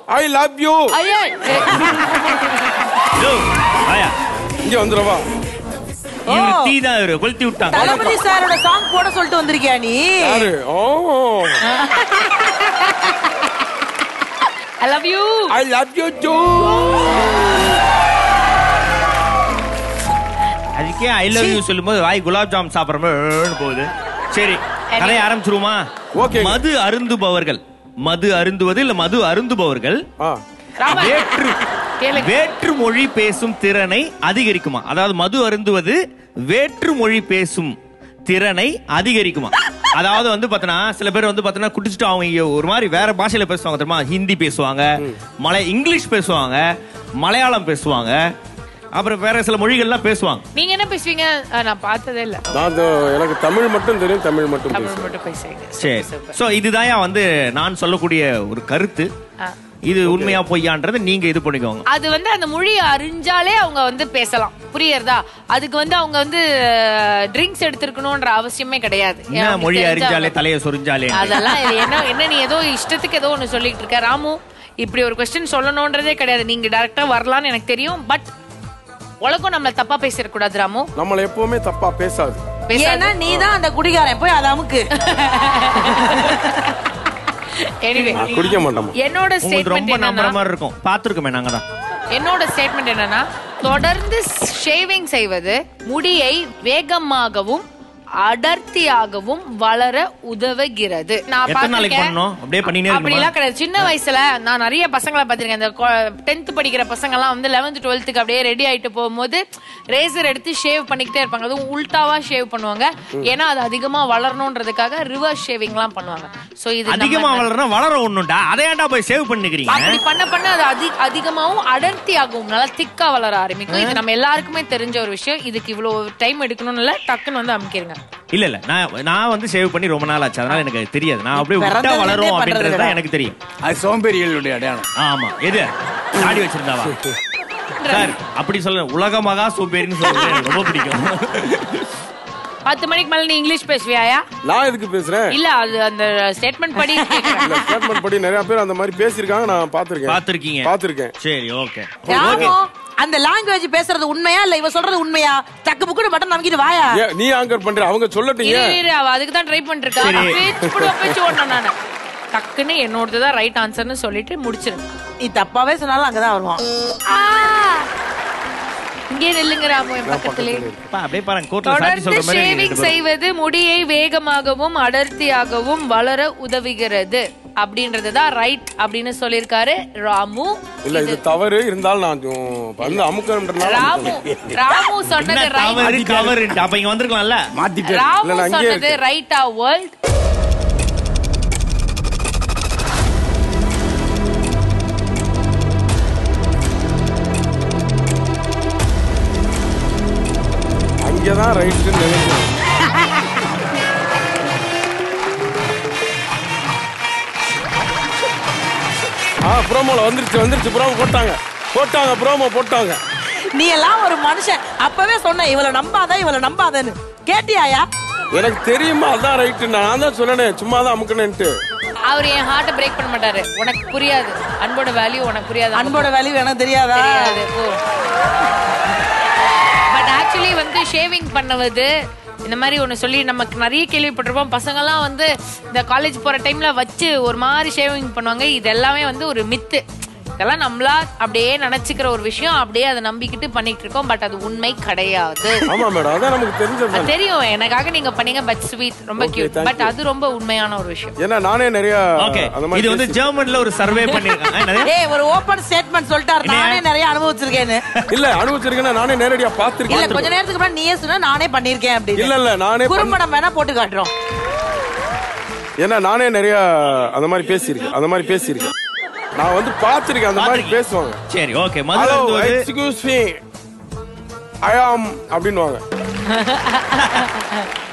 I love you ஐயா யோ, வாயா. இங்க வந்துடவா இவரு டீ தான் இவரு கொளுத்தி விட்டாங்க தளபதி சாரோட சாங் போட சொல்லிட்டு வந்திருக்கியா நீ யாரு oh I love you I love you too அதுக்கே ஐ லவ் யூ சொல்லும்போது வாய் குலாப் ஜாம் சாப்பிடுற மாதிரி போகுது சரி கதையை ஆரம்பிச்சிருவோமா Okay. மது அருந்துபவர்கள் மது அருந்துவது இல்ல மது அருந்துபவர்கள் ஆ ராமா வேற்று கேளுங்க வேற்று மொழி பேசும் திறனை அதிகரிக்குமா அதாவது மது அருந்துவது வேற்று மொழி பேசும் திறனை அதிகரிக்குமா அதாவது வந்து பாத்தீங்கன்னா சில பேர் வந்து பாத்தீங்கன்னா குடிச்சிட்டு அவங்க இங்க ஒரு மாதிரி வேற பாஷையில பேசுவாங்க தெரியுமா ஹிந்தி பேசுவாங்க மலை இங்கிலீஷ் பேசுவாங்க மலையாளம் பேசுவாங்க அப்புறம் வேற சில மொழிகள்லாம் பேசுவாங்க நீங்க என்ன பேசுவீங்க ஆ, நான் பார்த்ததே இல்ல நான் இந்த- எனக்கு தமிழ் மட்டும் தெரியும் தமிழ் மட்டும் தமிழ் பேசுவேன் மட்டும் பேசுறீங்க சரி சோ இதுதான் வந்து நான் சொல்லக்கூடிய ஒரு கருத்து ஆ. இது உண்மையா பொய்யான்றது நீங்க இது பண்ணிக்கோங்க அது வந்து அந்த மொழியை அறிஞ்சாலே அவங்க வந்து பேசலாம் புரியுறதா அதுக்கு வந்து அவங்க வந்து ட்ரிங்க்ஸ் எடுத்திருக்கணும்ன்ற அவசியமே கிடையாது என்ன அவங்களுக்கு மொழி தெரிஞ்சா அறிஞ்சாலே அவங்க- தலையை சொரிஞ்சாலே அதெல்லாம் இது என்ன என்ன நீ ஏதோ இஷ்டத்துக்கு ஏதோ ஒண்ணு சொல்லிட்டு இருக்க ராமு இப்படி ஒரு கொஸ்டின் சொல்லணும்ன்றதே கிடையாது நீங்க டைரக்டா வரலாம்னு எனக்கு தெரியும் பட் உலகம் நம்மள தப்பா பேசிடக்கூடாது ராமு நம்மள எப்பவுமே தப்பா பேசாது பேசாது. ஏன்னா நீ தான் அந்த குடிகாரன் போய் அது அமுக்கு Anyway, நான் குடிக்க மாட்டோமா என்னோட உங்களுக்கு ஸ்டேட்மெண்ட் ரொம்ப நம்புற என்னன்னா மாதிரி இருக்கும் பாத்துருக்கோமே நாங்க தான் என்னோட ஸ்டேட்மெண்ட் என்னன்னா தொடர்ந்து ஷேவிங் செய்வது முடியை வேகமாகவும் அடர்த்தியாகவும் வளர உதவுகிறது நான் எத்தனை நாளைக்கு பார்த்திருக்கேன். பண்ணணும்? அப்படியே பண்ணினே இருக்கணுமா? அப்படிலாம் கிடையாது சின்ன வயசுல நான் நிறைய பசங்களை பார்த்திருக்கேன் இந்த டென்த் படிக்கிற பசங்க எல்லாம் வந்து லெவன்த் டுவெல்த்துக்கு அப்படியே ரெடி ஆயிட்டு போகும்போது ரேசர் எடுத்து ஷேவ் பண்ணிக்கிட்டே இருப்பாங்க அதுவும் உல்டாவா ஷேவ் பண்ணுவாங்க ஏன்னா அது அதிகமா வளரணுன்றதுக்காக ரிவர்ஸ் ஷேவிங் எல்லாம் பண்ணுவாங்க சோ இது நம்ம- அதிகமா வளரனா வளர ஒண்ணுண்டா அதை ஏன்டா போய் சேவ் பண்ணிக்கிறீங்க அப்படி பண்ண பண்ண அது அதி அதிகமாவும் அடர்த்தியாகவும் நல்லா திக்கா வளர ஆரம்பிக்கும் இது நம்ம எல்லாருக்குமே தெரிஞ்ச ஒரு விஷயம் இதுக்கு இவ்வளவு டைம் எடுக்கணும்னு இல்ல டக்குன்னு வந்து அமுக்கிருங்க இல்ல இல்ல நான் நான் வந்து சேவ் பண்ணி ரொம்ப நாள் ஆச்சு அதனால எனக்கு அது தெரியாது நான் அப்படியே விட்டா பிறந்ததுல வளரும் இருந்தே அப்படின்றது தான் பண்றதுடா. எனக்கு தெரியும் அது சோம்பேறிகளுடைய அடையாளம் ஆமா எது தாடி வச்சிருந்தாவா சார் அப்படி சொல்ல உலக மகா சோம்பேறின்னு சொல்றது எனக்கு ரொம்ப பிடிக்கும் பத்து மணிக்கு மேல நீ இங்கிலீஷ் பேசுவியாயா நான் எதுக்கு பேசுறேன் இல்ல அது அந்த ஸ்டேட்மெண்ட் படி கேக்குறேன். இல்ல ஸ்டேட்மெண்ட் படி நிறைய பேர் அந்த மாதிரி பேசியிருக்காங்க நான் பாத்திருக்கேன் பாத்திருக்கீங்க பாத்திருக்கேன் சரி ஓகே ராமு அந்த லாங்குவேஜ் பேசுறது உண்மையா இல்ல இவ சொல்றது உண்மையா டக்கு புக்குன்னு பட்டன் நமக்கிட்டு வாயா ஏன் நீ ஆங்கர் பண்ற அவங்க சொல்லட்டீங்க இரு, இரு, அவ அதுக்கு தான் ட்ரை பண்ணிட்டு இருக்கா சரி. பேச்சு புடுவ பேச்சு ஓடணும் நானு டக்குன்னு என்னோடது தான் ரைட் ஆன்சர்னு சொல்லிட்டு முடிச்சிரு நீ தப்பாவே சொன்னாலும் அங்கதான் வருவான் ஆ! இங்கே நில்லுங்க ராமு என் பக்கத்திலே அப்படியே பாருங்க கோர்ட்ல சாட்சி தொடர்ந்து சொல்ற மாதிரி நீங்க ஷேவிங் ரெண்டு பேரும். செய்வது முடியை வேகமாகவும் அடர்த்தியாகவும் வளர உதவுகிறது அப்படின்றதுதான் ரைட் அப்படின்னு சொல்லியிருக்காரு ராமு இல்ல இது தவறு இருந்தாலும் நான் வந்து அமுக்கன்றனால ராமு ராமு என்ன சொன்னது ரைட் தவறு தவறு அப்ப இங்க வந்திருக்கலாம்ல மாத்திட்டு ராமு இல்ல, நான் அங்கேயே சொன்னது ரைட்டா வேர்ல்ட் அங்கதான் ரைட்டுன்னு நினைக்கிறேன் ஆ ப்ரோமோல வந்துருச்சு வந்துருச்சு ப்ரோமோ போட்டாங்க போட்டாங்க ப்ரோமோ போட்டாங்க நீ எல்லாம் ஒரு மனுஷன் அப்பவே சொன்ன இவள நம்பாத இவள நம்பாதன்னு கேட்டியாயா எனக்கு தெரியுமா அதான் ரைட்டு நான் தான் சொன்னேன் சும்மா தான் அமுக்கணுன்ட்டு அவர் என் ஹார்ட்டை பிரேக் பண்ண மாட்டாரு உனக்கு புரியாது அன்போட வேல்யூ உனக்கு புரியாது அன்போட வேல்யூ எனக்கு தெரியாதா தெரியாது பட் ஆக்சுவலி வந்து ஷேவிங் பண்ணுவது இந்த மாதிரி ஒன்று சொல்லி நமக்கு நிறைய கேள்விப்பட்டிருப்போம் பசங்கெல்லாம் வந்து இந்த காலேஜ் போகிற டைம்ல வச்சு ஒரு மாதிரி ஷேவிங் பண்ணுவாங்க இது எல்லாமே வந்து ஒரு மித்து இதெல்லாம் நம்மளா அப்படியே நினைச்சுக்கிற ஒரு விஷயம் அப்படியே அதை நம்பிக்கிட்டு பண்ணிட்டு இருக்கோம் பட் அது உண்மை கிடையாது ஆமா மேடம் அதான் நமக்கு தெரிஞ்சது அது தெரியும் எனக்காக நீங்க பண்ணீங்க பட் ஸ்வீட் ரொம்ப Okay, கியூட் thank பட் அது ரொம்ப உண்மையான ஒரு விஷயம் ஏன்னா நானே நிறைய ஓகே அந்த மாதிரி இது வந்து பேசி- ஜெர்மன்ல ஒரு சர்வே பண்ணிருக்காங்க என்னது? ஏய் ஒரு ஓபன் ஸ்டேட்மெண்ட் சொல்லிட்டாரு என்னையா? நானே நிறைய அனுபவிச்சிருக்கேன்னு இல்ல அனுபவிச்சிருக்கேன் நானே நேரடியா இல்ல பாத்திருக்கேன் கொஞ்ச நேரத்துக்கு முன்னாடி நீயே சொன்ன நானே பண்ணிருக்கேன் இல்ல அப்படின்னு இல்ல நானே பண்ண- குறும்படம் வேணா போட்டு காட்டுறோம் ஏன்னா நானே நிறைய அந்த மாதிரி பேசியிருக்கேன் அந்த மாதிரி பேசியிருக்கேன் நான் வந்து பாத்திருக்கேன் அந்த மாதிரி பாத்திருக்கீங்க? பேசுவாங்க சரி ஓகே மது ஹலோ அருந்துவது எக்ஸ்கியூஸ் மீ ஐ ஆம் அப்படின்னுவாங்க